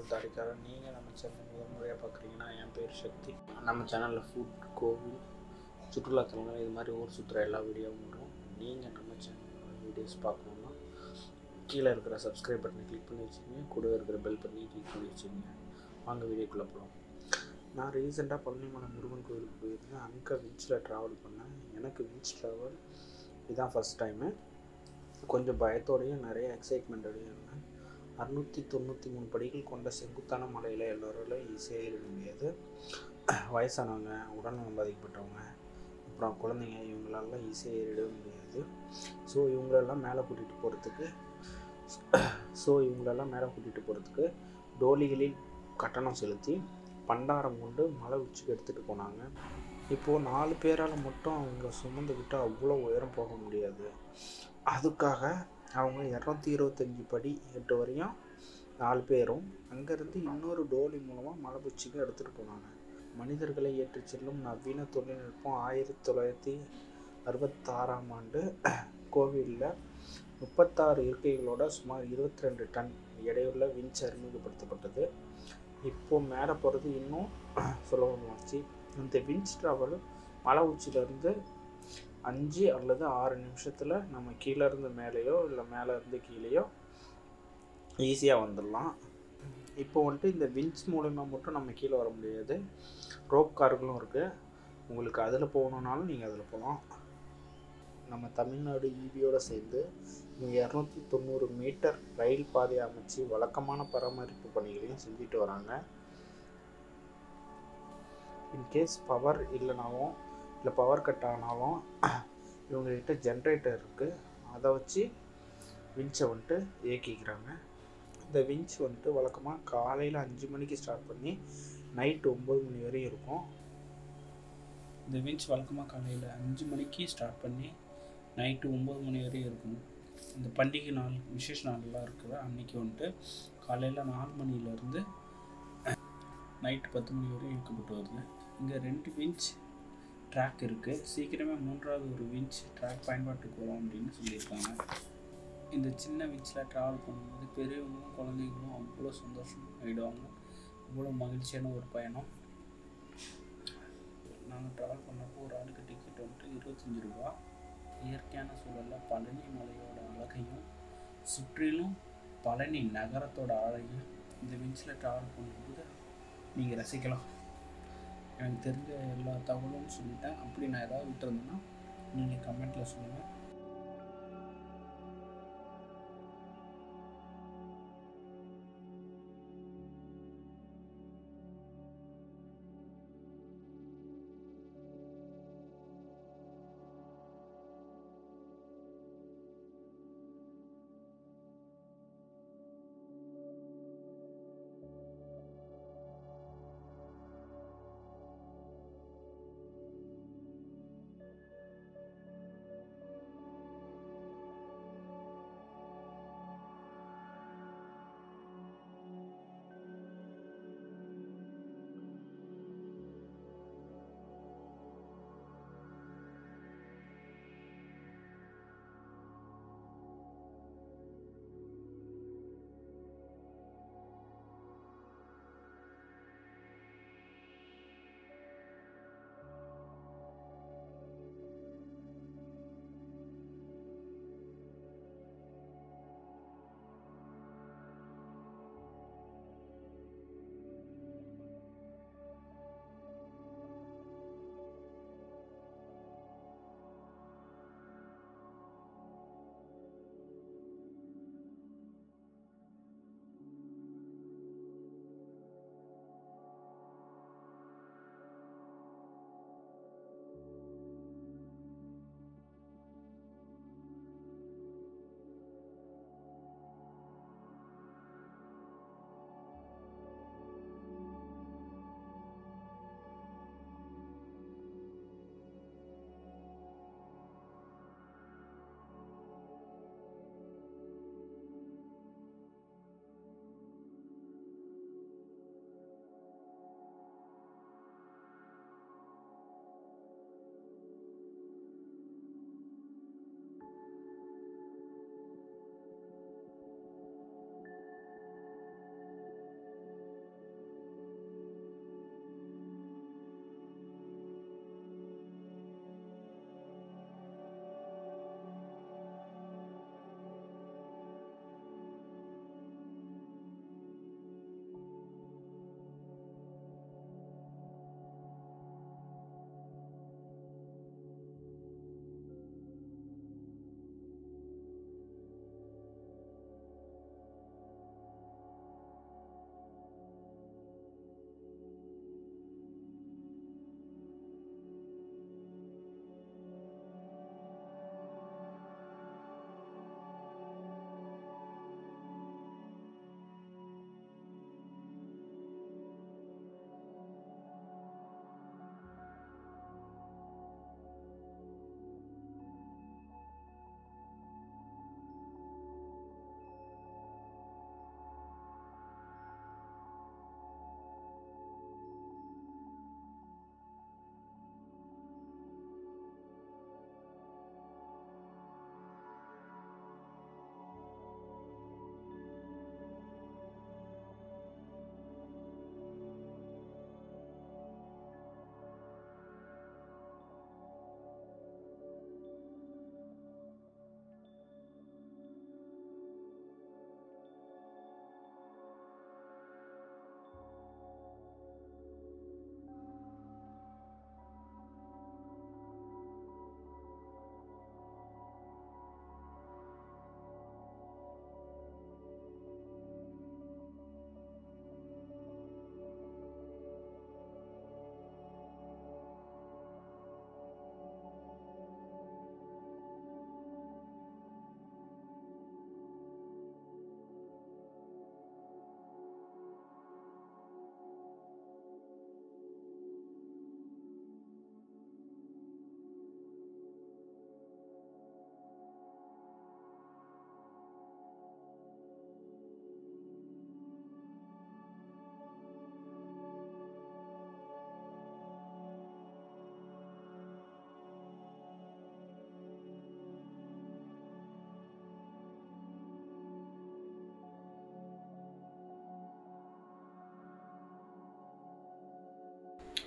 உங்கள் தாடிக்காரன் நீங்கள் நம்ம சேனல் முதல் முறையாக பார்க்குறீங்கன்னா என் பேர் சக்தி நம்ம சேனலில் ஃபுட் கோவில் சுற்றுலாத்தலங்கள் இது மாதிரி ஊர் சுற்றுற எல்லா வீடியோவும் வரும் நீங்கள் நம்ம சேனலில் வீடியோஸ் பார்க்கணுன்னா கீழே இருக்கிற சப்ஸ்கிரைப் பட்டனை கிளிக் பண்ணி வச்சுக்கோங்க கூட இருக்கிற பெல் பட்டனை கிளிக் பண்ணி வச்சுக்கோங்க வாங்க வீடியோக்குள்ளே போகலாம் நான் ரீசெண்டாக பழனிமலை முருகன் கோயிலுக்கு போயிருந்தேன் அங்கே விஞ்சில் ட்ராவல் பண்ணேன் எனக்கு விஞ்ச் ட்ராவல் இதுதான் ஃபஸ்ட் டைமு கொஞ்சம் பயத்தோடையும் நிறைய எக்ஸைட்மெண்ட்டோடையும் இருந்தேன் அறுநூற்றி தொண்ணூற்றி மூணு படிகள் கொண்ட செங்குத்தான மலையில் எல்லோராலும் ஈஸியாக ஏற முடியாது வயசானவங்க உடல்நலம் பாதிக்கப்பட்டவங்க அப்புறம் குழந்தைங்க இவங்களெல்லாம் ஈஸியாக ஏறிடவே முடியாது ஸோ இவங்களெல்லாம் மேலே கூட்டிகிட்டு போகிறதுக்கு ஸோ இவங்களெல்லாம் மேலே கூட்டிகிட்டு போகிறதுக்கு டோலிகளில் கட்டணம் செலுத்தி பண்டாரம் கொண்டு மலை உச்சிக்கு எடுத்துகிட்டு போனாங்க இப்போது நாலு பேரால் மட்டும் அவங்க சுமந்துக்கிட்டு அவ்வளோ உயரம் போக முடியாது அதுக்காக அவங்க இரநூத்தி இருபத்தஞ்சி படி எட்டு வரையும் நாலு பேரும் அங்கேருந்து இன்னொரு டோலி மூலமாக மலை உச்சிக்கு எடுத்துகிட்டு போனாங்க மனிதர்களை ஏற்றிச் செல்லும் நவீன தொழில்நுட்பம் ஆயிரத்தி தொள்ளாயிரத்தி அறுபத்தாறாம் ஆண்டு கோவிலில் முப்பத்தாறு இருக்கைகளோட சுமார் இருபத்தி ரெண்டு டன் எடையுள்ள விஞ்ச் அறிமுகப்படுத்தப்பட்டது இப்போ மேலே போகிறது இன்னும் சுலபமாச்சு இந்த விஞ்ச் ட்ராவல் மலை உச்சியிலேருந்து அஞ்சு அல்லது ஆறு நிமிஷத்தில் நம்ம கீழே இருந்து மேலேயோ இல்லை மேலே இருந்து கீழேயோ ஈஸியாக வந்துடலாம் இப்போ வந்துட்டு இந்த விஞ்ச் மூலமா மட்டும் நம்ம கீழே வர முடியாது ரோப் கார்களும் இருக்குது உங்களுக்கு அதில் போகணுன்னாலும் நீங்கள் அதில் போகலாம் நம்ம தமிழ்நாடு ஈபியோடு சேர்ந்து இங்கே இரநூத்தி தொண்ணூறு மீட்டர் ரயில் பாதை அமைச்சு வழக்கமான பராமரிப்பு பணிகளையும் செஞ்சுட்டு வராங்க இன்கேஸ் பவர் இல்லைனாலும் இல்லை பவர் கட் ஆனாலும் இவங்ககிட்ட ஜென்ரேட்டர் இருக்குது அதை வச்சு விஞ்சை வந்துட்டு இயக்கிக்கிறாங்க இந்த விஞ்ச் வந்துட்டு வழக்கமாக காலையில் அஞ்சு மணிக்கு ஸ்டார்ட் பண்ணி நைட்டு ஒம்பது மணி வரையும் இருக்கும் இந்த விஞ்ச் வழக்கமாக காலையில் அஞ்சு மணிக்கு ஸ்டார்ட் பண்ணி நைட்டு ஒம்பது மணி வரையும் இருக்கும் இந்த பண்டிகை நாள் விசேஷ நாள்லாம் இருக்குது அன்றைக்கி வந்துட்டு காலையில் நாலு மணிலேருந்து நைட்டு பத்து மணி வரையும் இழுக்கப்பட்டு வருது இங்கே ரெண்டு விஞ்ச் ட்ராக் இருக்குது சீக்கிரமே மூன்றாவது ஒரு விஞ்ச் ட்ராக் பயன்பாட்டுக்கு வரும் அப்படின்னு சொல்லியிருக்காங்க இந்த சின்ன விஞ்சில் ட்ராவல் பண்ணும்போது பெரியவங்களும் குழந்தைங்களும் அவ்வளோ சந்தோஷம் ஆகிடுவாங்க அவ்வளோ மகிழ்ச்சியான ஒரு பயணம் நாங்கள் ட்ராவல் பண்ணப்போ ஒரு ஆளுக்கு டிக்கெட் வந்துட்டு இருபத்தஞ்சி ரூபா இயற்கையான சூழலில் பழனி மலையோட அழகையும் சுற்றிலும் பழனி நகரத்தோட அழகையும் இந்த விஞ்சில் ட்ராவல் பண்ணும்போது நீங்கள் ரசிக்கலாம் எனக்கு தெரிஞ்ச எல்லா தகவலும் சொல்லிட்டேன் அப்படி நான் ஏதாவது விட்டுருந்தேன்னா நீங்கள் கமெண்ட்டில் சொல்லுங்கள்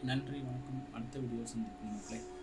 நன்றி வணக்கம் அடுத்த வீடியோ சந்திக்கும் மக்களே